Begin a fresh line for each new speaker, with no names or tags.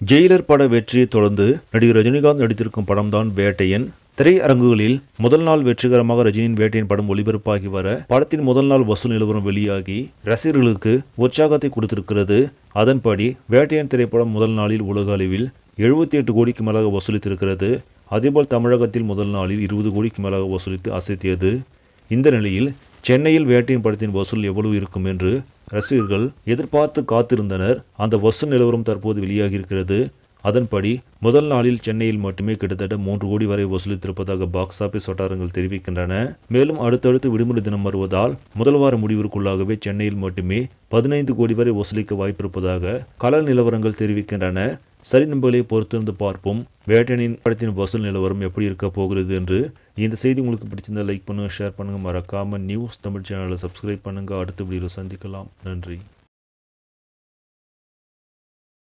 Jailer பட வெற்றியை தொடர்ந்து நடிகர் ரஜினிகாந்த் நடித்திருக்கும் படம்தான் வேட்டையன் திரையரங்குகளில் முதல் நாள் வெற்றிகரமாக ரஜினியின் வேட்டையின் படம் ஒளிபரப்பாகி வர படத்தின் முதல் நாள் வசூல் நிலவரம் வெளியாகி ரசிகர்களுக்கு உற்சாகத்தை கொடுத்திருக்கிறது அதன்படி வேட்டையன் திரைப்படம் முதல் நாளில் உலக அளவில் எழுபத்தி எட்டு கோடிக்கு மேலாக வசூலித்திருக்கிறது அதேபோல் தமிழகத்தில் முதல் நாளில் இருபது கோடிக்கு மேலாக வசூலித்து அசைத்தியது இந்த நிலையில் சென்னையில் வேட்டையின் படத்தின் வசூல் எவ்வளவு இருக்கும் என்று ரசிகர்கள் எதிர்பார்த்து காத்திருந்தனர் அந்த வசூல் நிலவரம் தற்போது வெளியாகியிருக்கிறது அதன்படி முதல் நாளில் சென்னையில் மட்டுமே கிட்டத்தட்ட மூன்று கோடி வரை வசூலித்திருப்பதாக பாக்ஸ் ஆபீஸ் வட்டாரங்கள் தெரிவிக்கின்றன மேலும் அடுத்தடுத்து விடுமுறை தினம் வருவதால் முதல் வார முடிவிற்குள்ளாகவே சென்னையில் மட்டுமே பதினைந்து கோடி வரை வசூலிக்க வாய்ப்பிருப்பதாக கள நிலவரங்கள் தெரிவிக்கின்றன சரி நம்பர்களை பொறுத்திருந்து பார்ப்போம் வேட்டனின் படத்தின் வசூல் நிலவரம் எப்படி இருக்க போகிறது என்று இந்த செய்தி உங்களுக்கு பிடிச்சிருந்தா லைக் பண்ணுங்க ஷேர் பண்ணுங்க மறக்காம நியூஸ் தமிழ் சேனலை சப்ஸ்கிரைப் பண்ணுங்க அடுத்த வீடியோவில் சந்திக்கலாம் நன்றி